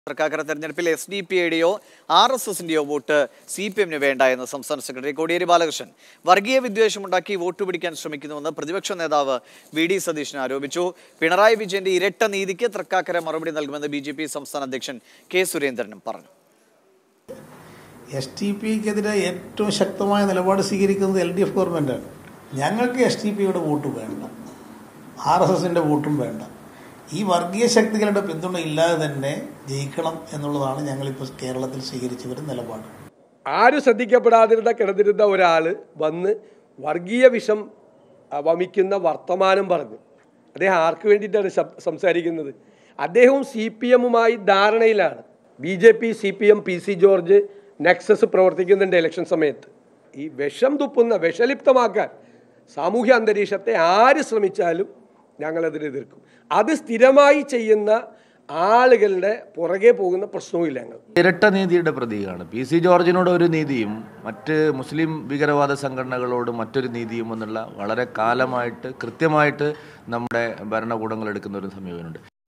തൃക്കാക്കര തെരഞ്ഞെടുപ്പിൽ S D P ഐയുടെയോ R S എസിന്റെയോ വോട്ട് സി പി എമ്മിന് വേണ്ട എന്ന് സംസ്ഥാന സെക്രട്ടറി കോടിയേരി ബാലകൃഷ്ണൻ വർഗീയ വിദ്വേഷമുണ്ടാക്കി വോട്ട് പിടിക്കാൻ ശ്രമിക്കുന്നുവെന്ന് പ്രതിപക്ഷ നേതാവ് വി ഡി സതീശൻ ആരോപിച്ചു പിണറായി വിജയന്റെ ഇരട്ട നീതിക്ക് തൃക്കാക്കര മറുപടി നൽകുമെന്ന് ബി ജെ പി സംസ്ഥാന അധ്യക്ഷൻ കെ സുരേന്ദ്രനും പറഞ്ഞു എസ് ടി പിക്കെതിരെ ഏറ്റവും ശക്തമായ നിലപാട് സ്വീകരിക്കുന്നത് എൽ ഡി എഫ് ഗവൺമെൻറ്റാണ് ഞങ്ങൾക്ക് എസ് ടി പിയുടെ വോട്ട് വേണ്ട ആർ എസ് എസിൻ്റെ വോട്ടും വേണ്ട ഈ വർഗീയ ശക്തികളുടെ പിന്തുണ ഇല്ലാതെ തന്നെ ജയിക്കണം എന്നുള്ളതാണ് ഞങ്ങളിപ്പോൾ കേരളത്തിൽ സ്വീകരിച്ചു വരുന്ന നിലപാട് ആരും ശ്രദ്ധിക്കപ്പെടാതിരുന്ന കിടന്നിരുന്ന ഒരാൾ വന്ന് വർഗീയ വിഷം ആ, വമിക്കുന്ന വർത്തമാനം പറഞ്ഞു അദ്ദേഹം ആർക്ക് വേണ്ടിയിട്ടാണ് ശബ്- സംസാരിക്കുന്നത് അദ്ദേഹവും സി പി എമ്മുമായി ധാരണയിലാണ് B J P C P M P C George nexus പ്രവർത്തിക്കുന്നുണ്ട് ഇലക്ഷൻ സമയത്ത് ഈ വിഷം തുപ്പുന്ന വിഷലിപ്തമാക്കാൻ സാമൂഹ്യ അന്തരീക്ഷത്തെ ആര് ശ്രമിച്ചാലും ഞങ്ങളതിനെ എതിർക്കും അത് സ്ഥിരമായി ചെയ്യുന്ന ആളുകളുടെ പുറകെ പോകുന്ന പ്രശ്നവുമില്ല ഞങ്ങൾ ഇരട്ട നീതിയുടെ പ്രതീകമാണ് പി സി ജോർജിനോട് ഒരു നീതിയും മറ്റ് മുസ്ലിം ഭീകരവാദ സംഘടനകളോട് മറ്റൊരു നീതിയും എന്നുള്ള വളരെ കാലമായിട്ട് കൃത്യമായിട്ട് നമ്മുടെ ഭരണകൂടങ്ങൾ എടുക്കുന്ന ഒരു സമീപനമുണ്ട്